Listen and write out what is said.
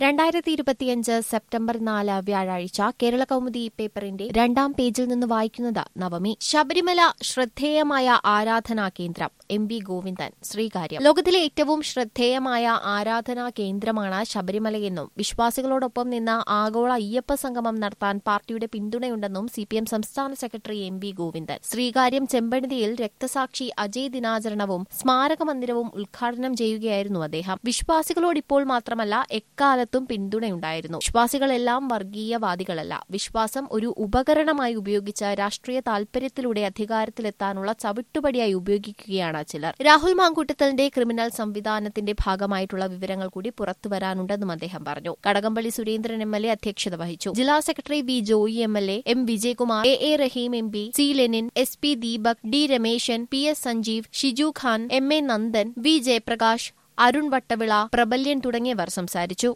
രണ്ടായിരത്തി ഇരുപത്തിയഞ്ച് സെപ്റ്റംബർ നാല് വ്യാഴാഴ്ച കേരള കൗമുദി പേപ്പറിന്റെ രണ്ടാം പേജിൽ നിന്ന് വായിക്കുന്നത് നവമി ശബരിമല ശ്രദ്ധേയമായ ആരാധനാ കേന്ദ്രം എം ബി ഗോവിന്ദൻ ശ്രീകാര്യം ലോകത്തിലെ ഏറ്റവും ശ്രദ്ധേയമായ ആരാധനാ കേന്ദ്രമാണ് ശബരിമലയെന്നും വിശ്വാസികളോടൊപ്പം നിന്ന് ആഗോള അയ്യപ്പ സംഗമം നടത്താൻ പാർട്ടിയുടെ പിന്തുണയുണ്ടെന്നും സി പി എം സംസ്ഥാന secretary M B Govindan Sreekaryam ചെമ്പഴന്തിയിൽ രക്തസാക്ഷി അജയ് ദിനാചരണവും സ്മാരക മന്ദിരവും ഉദ്ഘാടനം ചെയ്യുകയായിരുന്നു അദ്ദേഹം വിശ്വാസികളോട് ഇപ്പോൾ മാത്രമല്ല എക്കാലത്തും പിന്തുണയുണ്ടായിരുന്നു വിശ്വാസികളെല്ലാം വർഗീയവാദികളല്ല വിശ്വാസം ഒരു ഉപകരണമായി ഉപയോഗിച്ച് രാഷ്ട്രീയ താൽപര്യത്തിലൂടെ അധികാരത്തിലെത്താനുള്ള ചവിട്ടുപടിയായി ഉപയോഗിക്കുകയാണ് ചിലർ രാഹുൽ മാങ്കൂട്ടത്തലിന്റെ ക്രിമിനൽ സംവിധാനത്തിന്റെ ഭാഗമായിട്ടുള്ള വിവരങ്ങൾ കൂടി പുറത്തുവരാനുണ്ടെന്നും അദ്ദേഹം പറഞ്ഞു Kadakampally Surendran M L A അധ്യക്ഷത വഹിച്ചു ജില്ലാ secretary V Joy M L A M Vijayakumar A A Rahim M P C Lenin S P Deepak D Rameshan P S Sanjeev Shiju Khan M A Nandan V Jayaprakash Arun Vattavila Prabalyan തുടങ്ങിയവർ സംസാരിച്ചു